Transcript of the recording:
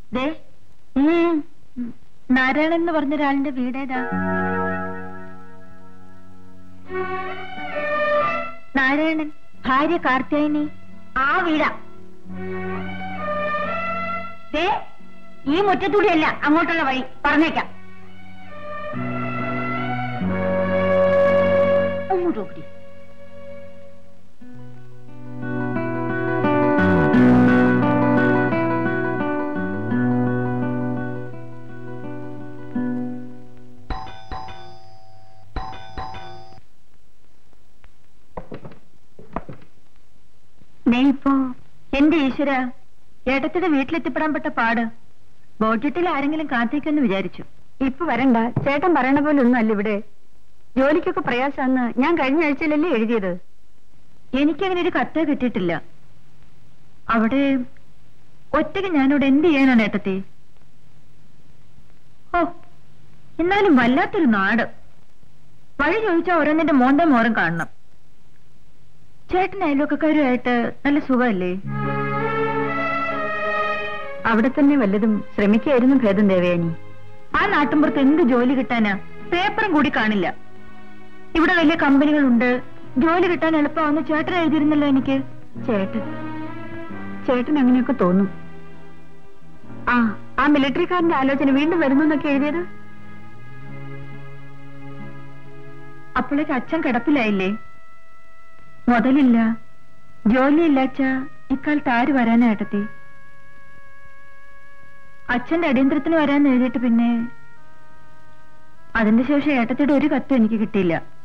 ദേ നാരായണൻ എന്ന് പറഞ്ഞ ഒരാളിന്റെ വീടേതാ നാരായണൻ ഭാര്യ കാർത്യായനി ആ വീടാ ദേ ഈ മുറ്റത്തൂടെയല്ല അങ്ങോട്ടുള്ള വഴി പറഞ്ഞേക്കാം അങ്ങോട്ട് നോക്കി നീ ഇപ്പോ എന്റെ ഈശ്വര ഏട്ടത്തിന്റെ വീട്ടിലെത്തിപ്പെടാൻ പെട്ട പാട് ബോട്ടിൽ ആരെങ്കിലും കാത്തേക്കെന്ന് വിചാരിച്ചു ഇപ്പൊ വരണ്ട ചേട്ടൻ പറയണ പോലെ ഒന്നും അല്ല ഇവിടെ ജോലിക്കൊക്കെ പ്രയാസാന്ന് ഞാൻ കഴിഞ്ഞ ആഴ്ചയിലല്ലേ എഴുതിയത് എനിക്കങ്ങനെ ഒരു കത്ത് കിട്ടിയിട്ടില്ല അവിടെ ഒറ്റയ്ക്ക് ഞാനിവിടെ എന്ത് ചെയ്യാനാണ് ഏട്ടത്തി ഓ എന്നാലും വല്ലാത്തൊരു നാട് വഴി ചോദിച്ചാൽ ഓരോന്നിന്റെ മോന്ത മോറും കാണണം ചേട്ടൻ അയൽവക്കക്കാരുമായിട്ട് നല്ല സുഖമല്ലേ അവിടെ തന്നെ വല്ലതും ശ്രമിക്കായിരുന്നു ഭേദം ദേവയാനി ആ നാട്ടിൻപുറത്ത് എന്ത് ജോലി കിട്ടാനാ പേപ്പറും കൂടി കാണില്ല ഇവിടെ വലിയ കമ്പനികളുണ്ട് ജോലി കിട്ടാൻ എളുപ്പമാവുന്ന ചേട്ടൻ എഴുതിയിരുന്നല്ലോ എനിക്ക് ചേട്ടൻ ചേട്ടൻ അങ്ങനെയൊക്കെ തോന്നും ആ ആ മിലിറ്ററിക്കാരന്റെ ആലോചന വീണ്ടും വരുന്നു എന്നൊക്കെ എഴുതിയത് അപ്പോഴേക്ക് അച്ഛൻ കിടപ്പിലായില്ലേ മുതലില്ല ജോലിയില്ലാച്ച ഇക്കാലത്ത് ആര് വരാനാ ഏട്ടത്തി അച്ഛന്റെ അടിയന്തരത്തിന് വരാൻ എഴുതിയിട്ട് പിന്നെ അതിന്റെ ശേഷം ഏട്ടത്തിയുടെ ഒരു കത്തും എനിക്ക് കിട്ടിയില്ല